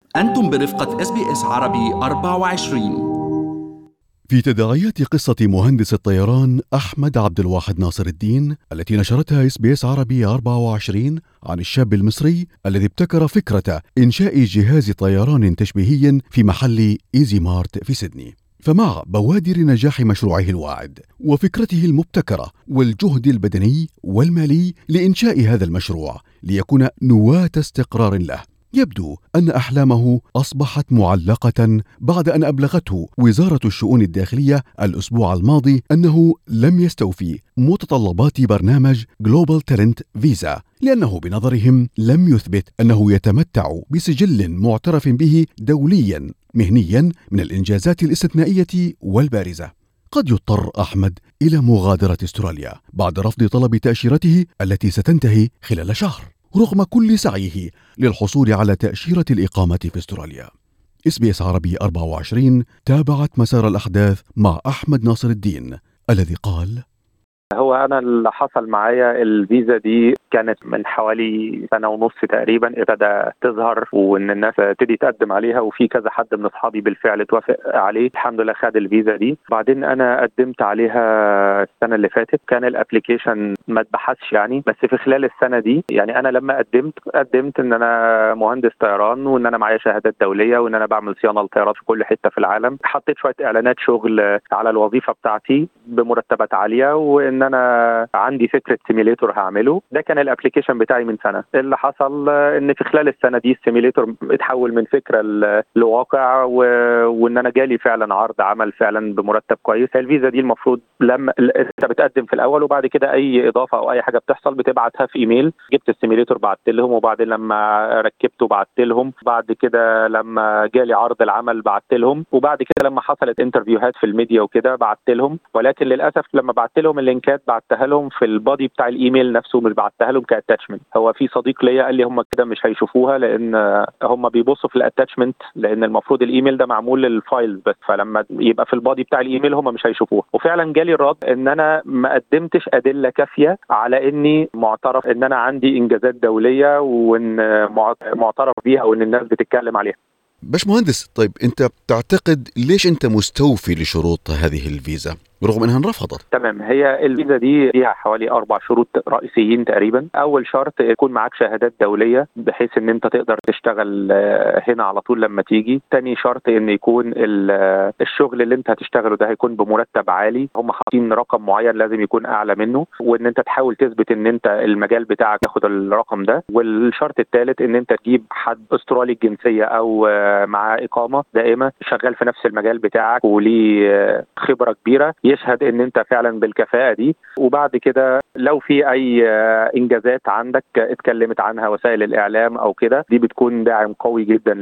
أنتم برفقة اس بي اس عربي 24 في تداعيات قصة مهندس الطيران أحمد عبد الواحد ناصر الدين التي نشرتها اس بي اس عربي 24 عن الشاب المصري الذي ابتكر فكرة إنشاء جهاز طيران تشبيهي في محل إيزي مارت في سيدني. فمع بوادر نجاح مشروعه الواعد وفكرته المبتكره والجهد البدني والمالي لانشاء هذا المشروع ليكون نواه استقرار له يبدو ان احلامه اصبحت معلقه بعد ان ابلغته وزاره الشؤون الداخليه الاسبوع الماضي انه لم يستوفي متطلبات برنامج جلوبال تالنت فيزا لانه بنظرهم لم يثبت انه يتمتع بسجل معترف به دوليا مهنيا من الانجازات الاستثنائيه والبارزه قد يضطر احمد الى مغادره استراليا بعد رفض طلب تاشيرته التي ستنتهي خلال شهر رغم كل سعيه للحصول على تاشيره الاقامه في استراليا اس بي اس عربي 24 تابعت مسار الاحداث مع احمد ناصر الدين الذي قال هو انا اللي حصل معايا الفيزا دي كانت من حوالي سنه ونص تقريبا ابتدى تظهر وان الناس تبتدي تقدم عليها وفي كذا حد من اصحابي بالفعل توافق عليه الحمد لله خد الفيزا دي بعدين انا قدمت عليها السنه اللي فاتت كان الابلكيشن ما اتبحثش يعني بس في خلال السنه دي يعني انا لما قدمت قدمت ان انا مهندس طيران وان انا معايا شهادات دوليه وان انا بعمل صيانه للطيارات في كل حته في العالم حطيت شويه اعلانات شغل على الوظيفه بتاعتي بمرتبات عاليه وان انا عندي فكره سيميليتور هعمله ده كان الابلكيشن بتاعي من سنه اللي حصل ان في خلال السنه دي السيميليتور اتحول من فكره لواقع و... وان انا جالي فعلا عرض عمل فعلا بمرتب كويس الفيزا دي المفروض لما انت بتقدم في الاول وبعد كده اي اضافه او اي حاجه بتحصل بتبعتها في ايميل جبت السيميليتور بعت لهم وبعدين لما ركبته بعت لهم بعد كده لما جالي عرض العمل بعت لهم وبعد كده لما حصلت انترفيوهات في الميديا وكده بعت لهم ولكن للاسف لما بعت لهم اللينكات بعتها لهم في البادي بتاع الايميل نفسه مش بعتها لهم كاتاتشمنت هو في صديق ليا قال لي هم كده مش هيشوفوها لان هم بيبصوا في الاتاتشمنت لان المفروض الايميل ده معمول للفايلز بس فلما يبقى في البادي بتاع الايميل هم مش هيشوفوها وفعلا جالي الرد ان انا ما قدمتش ادله كافيه على اني معترف ان انا عندي انجازات دوليه وان معترف بيها وان الناس بتتكلم عليها باش مهندس طيب انت بتعتقد ليش انت مستوفي لشروط هذه الفيزا رغم انها انرفضت تمام هي الفيزا دي فيها حوالي اربع شروط رئيسيين تقريبا اول شرط يكون معاك شهادات دوليه بحيث ان انت تقدر تشتغل هنا على طول لما تيجي تاني شرط ان يكون الشغل اللي انت هتشتغله ده هيكون بمرتب عالي هم حاطين رقم معين لازم يكون اعلى منه وان انت تحاول تثبت ان انت المجال بتاعك ياخد الرقم ده والشرط الثالث ان انت تجيب حد استرالي الجنسيه او معاه اقامه دائمه شغال في نفس المجال بتاعك وليه خبره كبيره يشهد ان انت فعلا بالكفاءه دي وبعد كده لو في اي انجازات عندك اتكلمت عنها وسائل الاعلام او كده دي بتكون داعم قوي جدا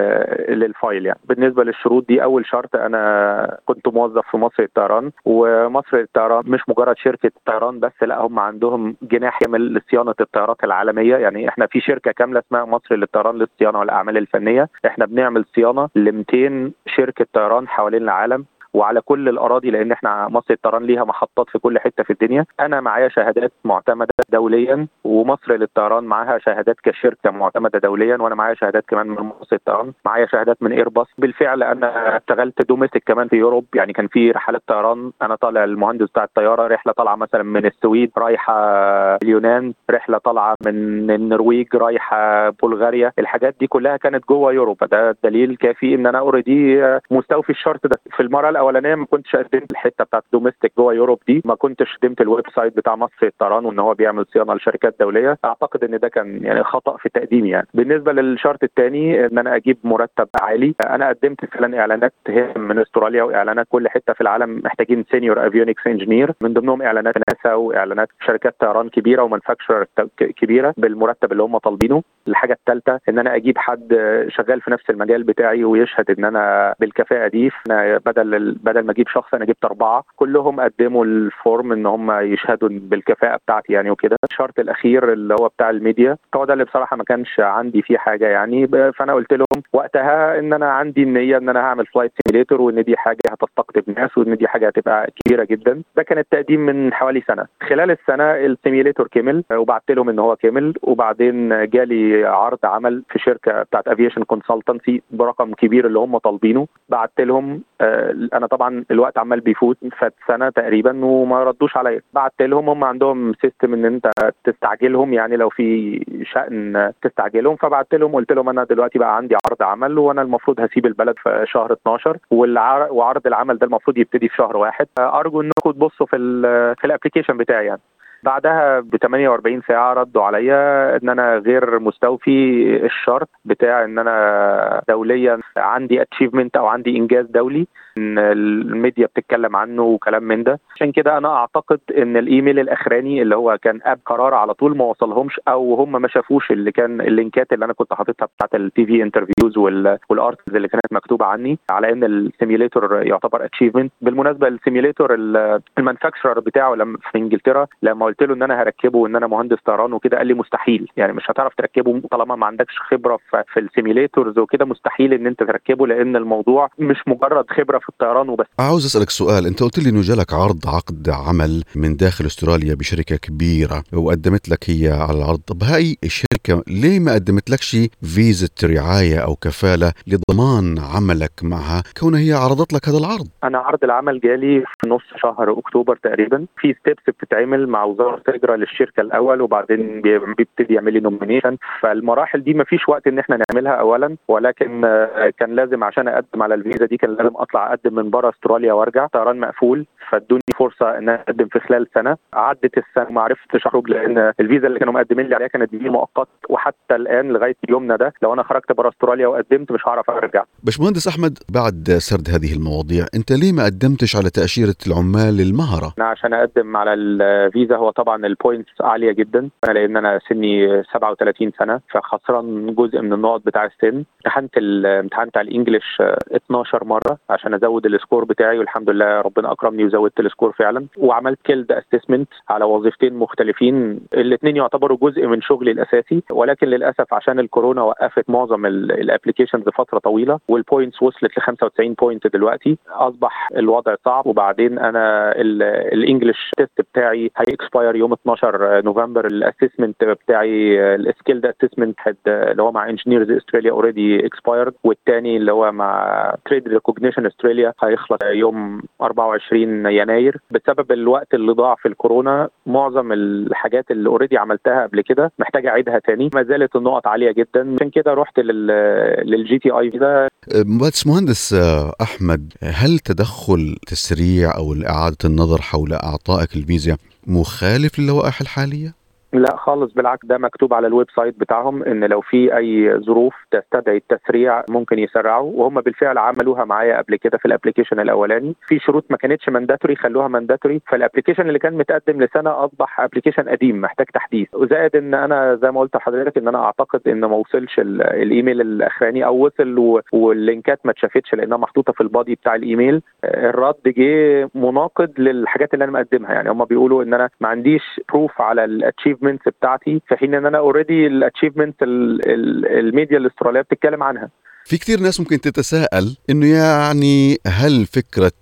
للفايل يعني بالنسبه للشروط دي اول شرط انا كنت موظف في مصر للطيران ومصر للطيران مش مجرد شركه طيران بس لا هم عندهم جناح كامل لصيانه الطيارات العالميه يعني احنا في شركه كامله اسمها مصر للطيران للصيانه والاعمال الفنيه احنا بنعمل صيانه ل 200 شركه طيران حوالين العالم وعلى كل الاراضي لان احنا مصر الطيران ليها محطات في كل حته في الدنيا انا معايا شهادات معتمده دوليا ومصر للطيران معاها شهادات كشركه معتمده دوليا وانا معايا شهادات كمان من مصر الطيران معايا شهادات من ايرباص بالفعل انا اشتغلت دوميستيك كمان في يوروب يعني كان في رحلات طيران انا طالع المهندس بتاع الطياره رحله طالعه مثلا من السويد رايحه اليونان رحله طالعه من النرويج رايحه بلغاريا الحاجات دي كلها كانت جوه يوروب ده دليل كافي ان انا اوريدي مستوفي الشرط ده في المره الاولانيه ما كنتش قدمت الحته بتاعت دوميستيك جوه يوروب دي ما كنتش قدمت الويب سايت بتاع مصر الطيران وان هو بيعمل صيانه لشركات دوليه اعتقد ان ده كان يعني خطا في تقديمي يعني بالنسبه للشرط الثاني ان انا اجيب مرتب عالي انا قدمت فعلا اعلانات من استراليا واعلانات كل حته في العالم محتاجين سينيور افيونكس انجينير من ضمنهم اعلانات ناسا واعلانات شركات طيران كبيره ومانفاكتشر كبيره بالمرتب اللي هم طالبينه الحاجه الثالثه ان انا اجيب حد شغال في نفس المجال بتاعي ويشهد ان انا بالكفاءه دي بدل بدل ما اجيب شخص انا جبت اربعه كلهم قدموا الفورم ان هم يشهدوا بالكفاءه بتاعتي يعني وكده الشرط الاخير اللي هو بتاع الميديا هو ده اللي بصراحه ما كانش عندي فيه حاجه يعني فانا قلت لهم وقتها ان انا عندي النيه ان انا هعمل فلايت سيميليتور وان دي حاجه هتستقطب ناس وان دي حاجه هتبقى كبيره جدا ده كان التقديم من حوالي سنه خلال السنه السيميليتور كمل وبعت لهم ان هو كمل وبعدين جالي لي عرض عمل في شركه بتاعت افيشن كونسلتنسي برقم كبير اللي هم طالبينه بعت لهم آه انا طبعا الوقت عمال بيفوت فات سنه تقريبا وما ردوش عليا بعت لهم هم عندهم سيستم ان انت تستعجلهم يعني لو في شان تستعجلهم فبعت لهم قلت لهم انا دلوقتي بقى عندي عرض عمل وانا المفروض هسيب البلد في شهر 12 وعرض العمل ده المفروض يبتدي في شهر واحد ارجو انكم تبصوا في ال في الابلكيشن بتاعي يعني بعدها ب 48 ساعه ردوا عليا ان انا غير مستوفي الشرط بتاع ان انا دوليا عندي اتشيفمنت او عندي انجاز دولي ان الميديا بتتكلم عنه وكلام من ده عشان كده انا اعتقد ان الايميل الاخراني اللي هو كان اب قرار على طول ما وصلهمش او هم ما شافوش اللي كان اللينكات اللي انا كنت حاططها بتاعت التي في انترفيوز والارتكلز اللي كانت مكتوبه عني على ان السيميليتور يعتبر اتشيفمنت بالمناسبه السيميليتور المانفاكتشرر بتاعه لما في انجلترا لما قلت له ان انا هركبه وان انا مهندس طيران وكده قال لي مستحيل يعني مش هتعرف تركبه طالما ما عندكش خبره في السيميليتورز وكده مستحيل ان انت تركبه لان الموضوع مش مجرد خبره في الطيران وبس عاوز اسالك سؤال انت قلت لي انه جالك عرض عقد عمل من داخل استراليا بشركه كبيره وقدمت لك هي على العرض طب هاي الشركه ليه ما قدمت لكش فيزا رعايه او كفاله لضمان عملك معها كونها هي عرضت لك هذا العرض انا عرض العمل جالي في نص شهر اكتوبر تقريبا في ستيبس بتتعمل مع وزاره الهجره للشركه الاول وبعدين بيبتدي يعمل لي نومينيشن فالمراحل دي ما فيش وقت ان احنا نعملها اولا ولكن كان لازم عشان اقدم على الفيزا دي كان لازم اطلع اقدم من بره استراليا وارجع طيران مقفول فادوني فرصه ان اقدم في خلال سنه عدت السنه وما عرفتش اخرج لان الفيزا اللي كانوا مقدمين لي عليها كانت فيزا مؤقت وحتى الان لغايه يومنا ده لو انا خرجت بره استراليا وقدمت مش هعرف ارجع باشمهندس احمد بعد سرد هذه المواضيع انت ليه ما قدمتش على تاشيره العمال المهره انا عشان اقدم على الفيزا هو طبعا البوينتس عاليه جدا لان انا سني 37 سنه فخسران جزء من النقط بتاع السن امتحنت الامتحان بتاع الانجليش 12 مره عشان ازود السكور بتاعي والحمد لله ربنا اكرمني وزودت السكور فعلا وعملت كيلد اسسمنت على وظيفتين مختلفين الاثنين يعتبروا جزء من شغلي الاساسي ولكن للاسف عشان الكورونا وقفت معظم الابلكيشنز فتره طويله والبوينتس وصلت ل 95 بوينت دلوقتي اصبح الوضع صعب وبعدين انا الانجليش تيست بتاعي هيكسباير يوم 12 نوفمبر الاسسمنت بتاعي السكيلد اسسمنت اللي هو مع انجينيرز استراليا اوريدي اكسبايرد والثاني اللي هو مع تريد ريكوجنيشن استراليا هيخلص يوم 24 يناير بسبب الوقت اللي ضاع في الكورونا معظم الحاجات اللي اوريدي عملتها قبل كده محتاجه اعيدها تاني ما زالت النقط عاليه جدا عشان كده رحت للجي تي اي ده بس مهندس احمد هل تدخل تسريع او اعاده النظر حول اعطائك الفيزا مخالف للوائح الحاليه؟ لا خالص بالعكس ده مكتوب على الويب سايت بتاعهم ان لو في اي ظروف تستدعي التسريع ممكن يسرعوا وهم بالفعل عملوها معايا قبل كده في الابلكيشن الاولاني في شروط ما كانتش مانداتوري خلوها مانداتوري فالابلكيشن اللي كان متقدم لسنه اصبح ابلكيشن قديم محتاج تحديث وزائد ان انا زي ما قلت لحضرتك ان انا اعتقد ان ما وصلش الايميل الاخراني او وصل واللينكات ما اتشافتش لانها محطوطه في البادي بتاع الايميل الرد جه مناقض للحاجات اللي انا مقدمها يعني هم بيقولوا ان انا ما عنديش بروف على الاتشيف الاتشيفمنتس بتاعتي في حين ان انا اوريدي الاتشيفمنت الميديا الاستراليه بتتكلم عنها في كتير ناس ممكن تتساءل انه يعني هل فكره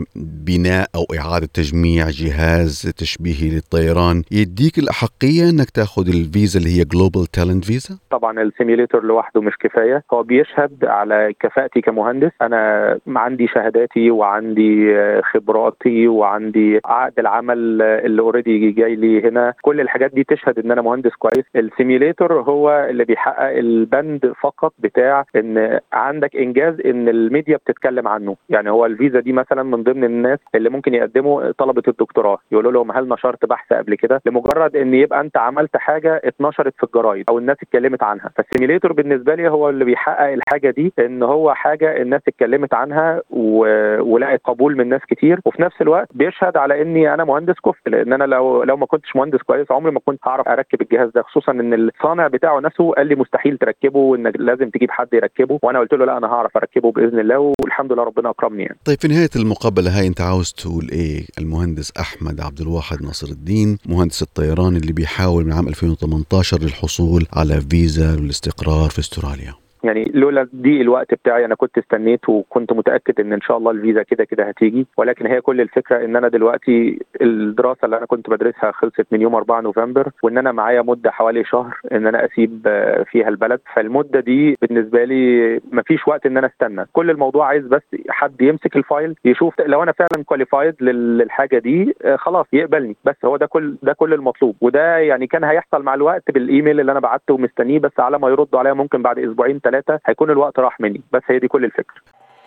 بناء او اعاده تجميع جهاز تشبيهي للطيران يديك الاحقيه انك تاخذ الفيزا اللي هي جلوبال تالنت فيزا؟ طبعا السيميليتور لوحده مش كفايه هو بيشهد على كفاءتي كمهندس انا عندي شهاداتي وعندي خبراتي وعندي عقد العمل اللي اوريدي جاي لي هنا كل الحاجات دي تشهد ان انا مهندس كويس السيميليتور هو اللي بيحقق البند فقط بتاع ان عندك انجاز ان الميديا بتتكلم عنه يعني هو الفيزا دي مثلا من ضمن الناس اللي ممكن يقدموا طلبه الدكتوراه يقولوا لهم هل نشرت بحث قبل كده لمجرد ان يبقى انت عملت حاجه اتنشرت في الجرايد او الناس اتكلمت عنها فالسيميليتور بالنسبه لي هو اللي بيحقق الحاجه دي ان هو حاجه الناس اتكلمت عنها و... ولقت قبول من ناس كتير وفي نفس الوقت بيشهد على اني انا مهندس كفء لان انا لو لو ما كنتش مهندس كويس عمري ما كنت هعرف اركب الجهاز ده خصوصا ان الصانع بتاعه نفسه قال لي مستحيل تركبه وانك لازم تجيب حد يركبه وانا قلت له لا انا هعرف اركبه باذن الله والحمد لله ربنا اكرمني يعني. طيب في نهايه المقابله هاي انت عاوز تقول ايه المهندس احمد عبد الواحد ناصر الدين مهندس الطيران اللي بيحاول من عام 2018 للحصول على فيزا والاستقرار في استراليا يعني لولا دي الوقت بتاعي انا كنت استنيت وكنت متاكد ان ان شاء الله الفيزا كده كده هتيجي ولكن هي كل الفكره ان انا دلوقتي الدراسه اللي انا كنت بدرسها خلصت من يوم 4 نوفمبر وان انا معايا مده حوالي شهر ان انا اسيب آه، فيها البلد فالمده دي بالنسبه لي مفيش وقت ان انا استنى كل الموضوع عايز بس حد يمسك الفايل يشوف لو انا فعلا كواليفايد للحاجه دي آه، خلاص يقبلني بس هو ده كل ده كل المطلوب وده يعني كان هيحصل مع الوقت بالايميل اللي انا بعته ومستنيه بس على ما يردوا عليا ممكن بعد اسبوعين ثلاثه هيكون الوقت راح مني بس هي دي كل الفكره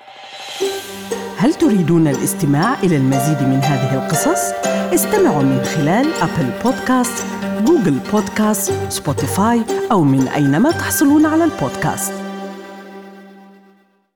هل تريدون الاستماع إلى المزيد من هذه القصص؟ استمعوا من خلال أبل بودكاست، جوجل بودكاست، سبوتيفاي أو من أينما تحصلون على البودكاست